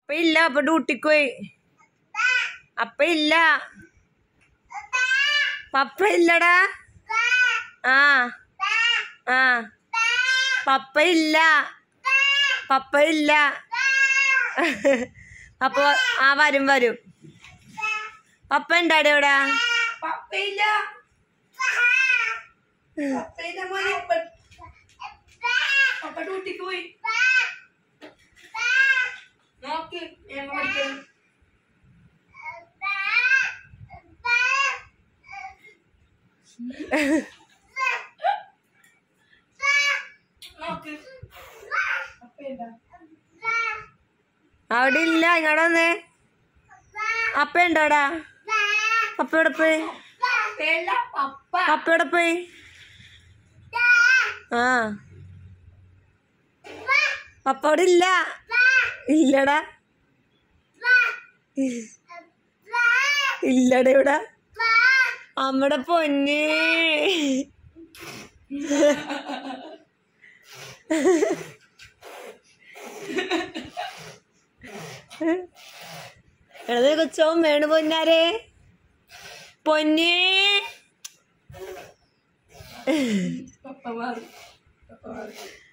അപ്പ ഇല്ല അപ്പൊ ഡ്യൂട്ടിക്ക് പോയി അപ്പ ഇല്ല പപ്പ ഇല്ലടാ ആ ആ പപ്പ ഇല്ല പപ്പ ഇല്ല അപ്പൊ ആ വരും വരും പപ്പ ഉണ്ടാടെ ഇവിടെ പപ്പയില്ല പപ്പയില്ല മോനെ പപ്പ പപ്പ ഡ്യൂട്ടിക്ക് പോയി നോക്ക് ഞങ്ങൾ പഠിക്കണം നോക്ക് പപ്പയില്ല അവിടെ ഇല്ല ഇങ്ങോട്ട് വന്നേ അപ്പ ഉണ്ടോടാ പപ്പ എവിടെ പോയി പപ്പയില്ല പപ്പ പപ്പ എവിടെ പോയി ആ പപ്പ അവിടെ ഇല്ല ഇല്ലടാ ഇല്ലടാ ഇവിടെ അമ്മടെ പൊന്നെ എടത് കൊച്ചോ വേണു പൊന്നാരെ പൊന്നേ പപ്പ മാറി പപ്പ മാറി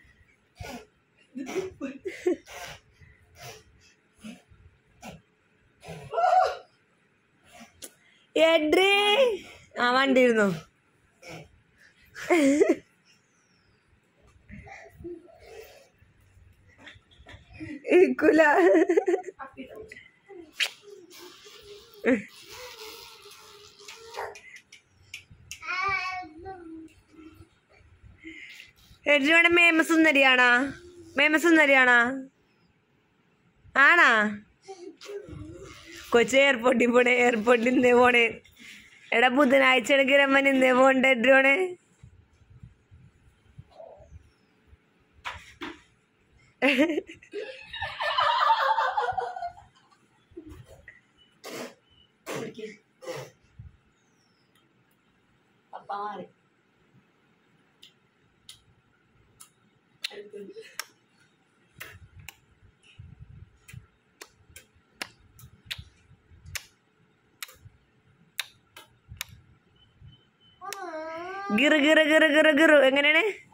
എഡ്രി ആ വണ്ടി ഇരുന്നു ഇരിക്കൂല എഡ്രി ഇവിടെ മേമ സുന്ദരിയാണാ മേമ സുന്ദരിയാണാ ആണാ കൊച്ചി എയർപോർട്ടിൽ പോണേ എയർപോർട്ടിൽ ഇന്നേ പോണേ എടാ ബുധനാഴ്ച കിരമ്മൻ ഇന്നേ പോണ്ടേ എഡ്രോണേ പപ്പ മാറി ഗിറ് ഗിറ് ഗിറ് ഗിറ് ഗിറ് എങ്ങനെയാണ്